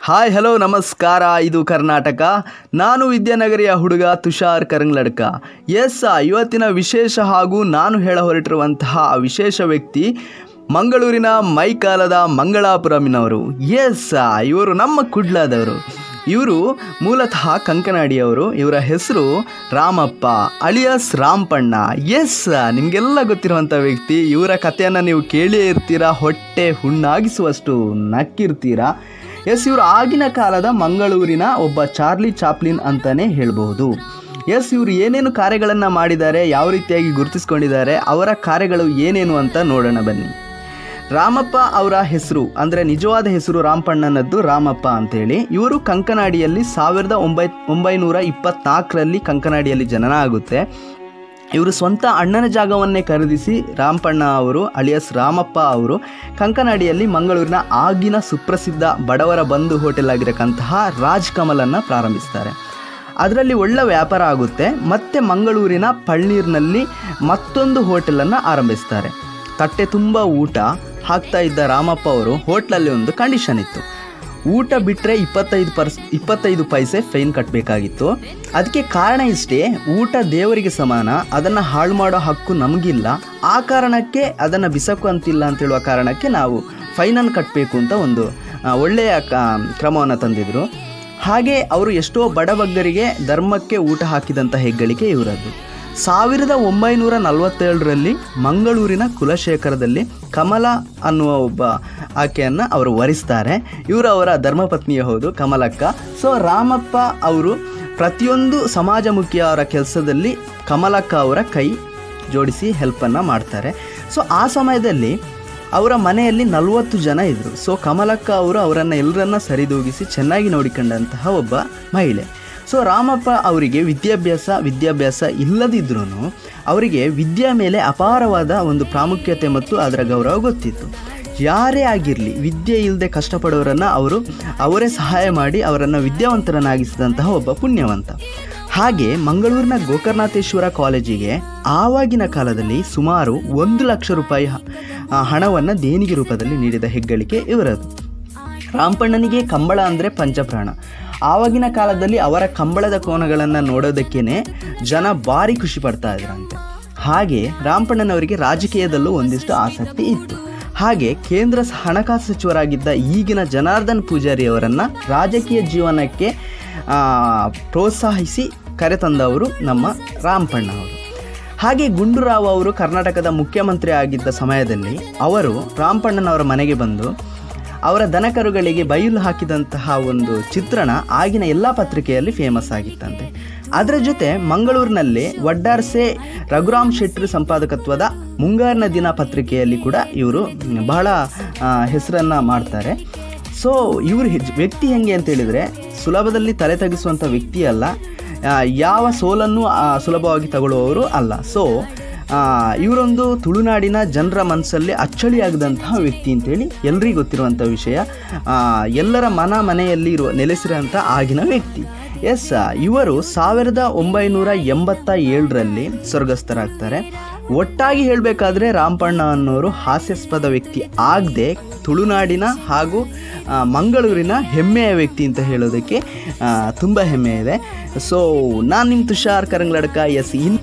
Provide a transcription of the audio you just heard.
hi hello ನಮಸ್ಕಾರ ಇದು ಕರ್ನಾಟಕ ನಾನು ವಿದ್ಯಾನಗರಿಯ ಹುಡುಗ ತುಷಾರ್ ಕರಂಗ್ಲಡ್ಕ ಎಸ್ ಇವತ್ತಿನ ವಿಶೇಷ ಹಾಗೂ ನಾನು ಹೇಳ ಹೊರಟಿರುವಂತಹ ಆ ವಿಶೇಷ ವ್ಯಕ್ತಿ ಮಂಗಳೂರಿನ ಮೈಕಾಲದ ಮಂಗಳಾಪುರಮಿನವರು ಎಸ್ ಇವರು ನಮ್ಮ ಕುಡ್ಲಾದವರು ಇವರು ಮೂಲತಃ ಕಂಕನಾಡಿಯವರು ಇವರ ಹೆಸರು ರಾಮಪ್ಪ ಅಲಿಯಾಸ್ ರಾಂಪಣ್ಣ ಎಸ್ ನಿಮಗೆಲ್ಲ ಗೊತ್ತಿರುವಂಥ ವ್ಯಕ್ತಿ ಇವರ ಕಥೆಯನ್ನು ನೀವು ಕೇಳಿಯೇ ಇರ್ತೀರಾ ಹೊಟ್ಟೆ ಹುಣ್ಣಾಗಿಸುವಷ್ಟು ನಕ್ಕಿರ್ತೀರಾ ಎಸ್ ಇವರು ಆಗಿನ ಕಾಲದ ಮಂಗಳೂರಿನ ಒಬ್ಬ ಚಾರ್ಲಿ ಚಾಪ್ಲಿನ್ ಅಂತಲೇ ಹೇಳ್ಬಹುದು ಎಸ್ ಇವರು ಏನೇನು ಕಾರ್ಯಗಳನ್ನು ಮಾಡಿದ್ದಾರೆ ಯಾವ ರೀತಿಯಾಗಿ ಗುರುತಿಸ್ಕೊಂಡಿದ್ದಾರೆ ಅವರ ಕಾರ್ಯಗಳು ಏನೇನು ಅಂತ ನೋಡೋಣ ಬನ್ನಿ ರಾಮಪ್ಪ ಅವರ ಹೆಸರು ಅಂದರೆ ನಿಜವಾದ ಹೆಸರು ರಾಮಪಣ್ಣನದ್ದು ರಾಮಪ್ಪ ಅಂತೇಳಿ ಇವರು ಕಂಕನಾಡಿಯಲ್ಲಿ ಸಾವಿರದ ಒಂಬೈ ಒಂಬೈನೂರ ಇಪ್ಪತ್ನಾಲ್ಕರಲ್ಲಿ ಕಂಕನಾಡಿಯಲ್ಲಿ ಜನನ ಆಗುತ್ತೆ ಇವರು ಸ್ವಂತ ಅಣ್ಣನ ಜಾಗವನ್ನೇ ಖರೀದಿಸಿ ರಾಮಪಣ್ಣ ಅವರು ಅಲಿಯಸ್ ರಾಮಪ್ಪ ಅವರು ಕಂಕನಾಡಿಯಲ್ಲಿ ಮಂಗಳೂರಿನ ಆಗಿನ ಸುಪ್ರಸಿದ್ಧ ಬಡವರ ಬಂಧು ಹೋಟೆಲ್ ಆಗಿರಕ್ಕಂತಹ ರಾಜ್ ಕಮಲನ್ನು ಪ್ರಾರಂಭಿಸ್ತಾರೆ ಅದರಲ್ಲಿ ಒಳ್ಳೆ ವ್ಯಾಪಾರ ಆಗುತ್ತೆ ಮತ್ತೆ ಮಂಗಳೂರಿನ ಪಳ್ನೀರಿನಲ್ಲಿ ಮತ್ತೊಂದು ಹೋಟೆಲನ್ನು ಆರಂಭಿಸ್ತಾರೆ ತಟ್ಟೆ ತುಂಬ ಊಟ ಹಾಕ್ತಾ ಇದ್ದ ರಾಮಪ್ಪ ಅವರು ಹೋಟ್ಲಲ್ಲಿ ಒಂದು ಕಂಡೀಷನ್ ಇತ್ತು ಊಟ ಬಿಟ್ಟರೆ ಇಪ್ಪತ್ತೈದು ಪರ್ಸ್ ಇಪ್ಪತ್ತೈದು ಪೈಸೆ ಫೈನ್ ಕಟ್ಟಬೇಕಾಗಿತ್ತು ಅದಕ್ಕೆ ಕಾರಣ ಇಷ್ಟೇ ಊಟ ದೇವರಿಗೆ ಸಮಾನ ಅದನ್ನು ಹಾಳು ಮಾಡೋ ಹಕ್ಕು ನಮಗಿಲ್ಲ ಆ ಕಾರಣಕ್ಕೆ ಅದನ್ನು ಬಿಸಕು ಅಂತಿಲ್ಲ ಅಂತ ಹೇಳುವ ಕಾರಣಕ್ಕೆ ನಾವು ಫೈನನ್ನು ಕಟ್ಟಬೇಕು ಅಂತ ಒಂದು ಆ, ಒಳ್ಳೆಯ ಕ್ರಮವನ್ನು ತಂದಿದ್ರು ಹಾಗೆ ಅವರು ಎಷ್ಟೋ ಬಡಬಗ್ಗರಿಗೆ ಧರ್ಮಕ್ಕೆ ಊಟ ಹಾಕಿದಂಥ ಹೆಗ್ಗಳಿಕೆ ಇವರದ್ದು ಸಾವಿರದ ಒಂಬೈನೂರ ನಲವತ್ತೇಳರಲ್ಲಿ ಮಂಗಳೂರಿನ ಕುಲಶೇಖರದಲ್ಲಿ ಕಮಲ ಅನ್ನುವ ಒಬ್ಬ ಆಕೆಯನ್ನು ಅವರು ವರಿಸ್ತಾರೆ ಇವರು ಅವರ ಧರ್ಮಪತ್ನಿಯೇ ಹೌದು ಕಮಲಕ್ಕ ಸೊ ರಾಮಪ್ಪ ಅವರು ಪ್ರತಿಯೊಂದು ಸಮಾಜಮುಖಿಯವರ ಕೆಲಸದಲ್ಲಿ ಕಮಲಕ್ಕ ಅವರ ಕೈ ಜೋಡಿಸಿ ಹೆಲ್ಪನ್ನು ಮಾಡ್ತಾರೆ ಸೊ ಆ ಸಮಯದಲ್ಲಿ ಅವರ ಮನೆಯಲ್ಲಿ ನಲವತ್ತು ಜನ ಇದ್ದರು ಸೊ ಕಮಲಕ್ಕ ಅವರು ಅವರನ್ನು ಎಲ್ಲರನ್ನ ಸರಿದೂಗಿಸಿ ಚೆನ್ನಾಗಿ ನೋಡಿಕೊಂಡಂತಹ ಒಬ್ಬ ಮಹಿಳೆ ಸೊ ರಾಮಪ್ಪ ಅವರಿಗೆ ವಿದ್ಯಾಭ್ಯಾಸ ವಿದ್ಯಾಭ್ಯಾಸ ಇಲ್ಲದಿದ್ರೂ ಅವರಿಗೆ ವಿದ್ಯೆ ಮೇಲೆ ಅಪಾರವಾದ ಒಂದು ಪ್ರಾಮುಖ್ಯತೆ ಮತ್ತು ಅದರ ಗೌರವ ಗೊತ್ತಿತ್ತು ಯಾರೇ ಆಗಿರಲಿ ವಿದ್ಯೆ ಇಲ್ಲದೆ ಕಷ್ಟಪಡೋರನ್ನು ಅವರು ಅವರೇ ಸಹಾಯ ಮಾಡಿ ಅವರನ್ನು ವಿದ್ಯಾವಂತರನ್ನಾಗಿಸಿದಂತಹ ಒಬ್ಬ ಪುಣ್ಯವಂತ ಹಾಗೆ ಮಂಗಳೂರಿನ ಗೋಕರ್ಣಾಥೇಶ್ವರ ಕಾಲೇಜಿಗೆ ಆವಾಗಿನ ಕಾಲದಲ್ಲಿ ಸುಮಾರು ಒಂದು ಲಕ್ಷ ರೂಪಾಯಿ ಹಣವನ್ನು ದೇಣಿಗೆ ರೂಪದಲ್ಲಿ ನೀಡಿದ ಹೆಗ್ಗಳಿಕೆ ಇವರದು ರಾಮಪಣ್ಣನಿಗೆ ಕಂಬಳ ಅಂದರೆ ಪಂಚಪ್ರಾಣ ಆವಾಗಿನ ಕಾಲದಲ್ಲಿ ಅವರ ಕಂಬಳದ ಕೋನಗಳನ್ನು ನೋಡೋದಕ್ಕೇ ಜನ ಭಾರಿ ಖುಷಿ ಪಡ್ತಾ ಇದ್ರಂತೆ ಹಾಗೆ ರಾಮಪಣ್ಣನವರಿಗೆ ರಾಜಕೀಯದಲ್ಲೂ ಒಂದಿಷ್ಟು ಆಸಕ್ತಿ ಇತ್ತು ಹಾಗೆ ಕೇಂದ್ರ ಸ- ಹಣಕಾಸು ಸಚಿವರಾಗಿದ್ದ ಈಗಿನ ಜನಾರ್ದನ್ ಪೂಜಾರಿ ಅವರನ್ನು ರಾಜಕೀಯ ಜೀವನಕ್ಕೆ ಆ, ಪ್ರೋತ್ಸಾಹಿಸಿ ಕರೆತಂದವರು ನಮ್ಮ ರಾಮಪಣ್ಣ ಅವರು ಹಾಗೆ ಗುಂಡೂರಾವ್ ಅವರು ಕರ್ನಾಟಕದ ಮುಖ್ಯಮಂತ್ರಿ ಆಗಿದ್ದ ಸಮಯದಲ್ಲಿ ಅವರು ರಾಮಪಣ್ಣನವರ ಮನೆಗೆ ಬಂದು ಅವರ ದನಕರುಗಳಿಗೆ ಬಯಲು ಹಾಕಿದಂತಹ ಒಂದು ಚಿತ್ರಣ ಆಗಿನ ಎಲ್ಲ ಪತ್ರಿಕೆಯಲ್ಲಿ ಫೇಮಸ್ ಆಗಿತ್ತಂತೆ ಅದರ ಜೊತೆ ಮಂಗಳೂರಿನಲ್ಲಿ ವಡ್ಡಾರ್ಸೆ ರಘುರಾಮ್ ಶೆಟ್ಟಿ ಸಂಪಾದಕತ್ವದ ಮುಂಗಾರಿನ ದಿನ ಪತ್ರಿಕೆಯಲ್ಲಿ ಕೂಡ ಇವರು ಬಹಳ ಹೆಸರನ್ನು ಮಾಡ್ತಾರೆ ಸೊ ಇವರು ಹೆಜ್- ವ್ಯಕ್ತಿ ಹೆಂಗೆ ಅಂತ ಹೇಳಿದರೆ ಸುಲಭದಲ್ಲಿ ತಲೆ ತಗ್ಗಿಸುವಂಥ ವ್ಯಕ್ತಿ ಅಲ್ಲ ಆ, ಯಾವ ಸೋಲನ್ನು ಆ, ಸುಲಭವಾಗಿ ತಗೊಳ್ಳುವವರು ಅಲ್ಲ ಸೊ ಆ, ಇವರೊಂದು ತುಳುನಾಡಿನ ಜನರ ಮನಸ್ಸಲ್ಲಿ ಅಚ್ಚಳಿಯಾಗದಂತಹ ವ್ಯಕ್ತಿ ಅಂತೇಳಿ ಎಲ್ರಿಗೂ ಗೊತ್ತಿರುವಂಥ ವಿಷಯ ಆ, ಎಲ್ಲರ ಮನ ಮನೆಯಲ್ಲಿ ಇರುವ ನೆಲೆಸಿರುವಂಥ ಆಗಿನ ವ್ಯಕ್ತಿ ಎಸ್ ಇವರು ಸಾವಿರದ ಒಂಬೈನೂರ ಎಂಬತ್ತ ಏಳರಲ್ಲಿ ಸ್ವರ್ಗಸ್ಥರಾಗ್ತಾರೆ ಒಟ್ಟಾಗಿ ಹೇಳಬೇಕಾದ್ರೆ ರಾಮಪಣ್ಣ ಅನ್ನೋರು ಹಾಸ್ಯಾಸ್ಪದ ವ್ಯಕ್ತಿ ಆಗದೆ ತುಳುನಾಡಿನ ಹಾಗೂ ಆ, ಮಂಗಳೂರಿನ ಹೆಮ್ಮೆಯ ವ್ಯಕ್ತಿ ಅಂತ ಹೇಳೋದಕ್ಕೆ ತುಂಬ ಹೆಮ್ಮೆ ಇದೆ ಸೊ ನಾನು ನಿಮ್ಮ ತುಷಾರ್ ಕರಂಗ್ಲಡ್ಕ ಎಸ್ ಇನ್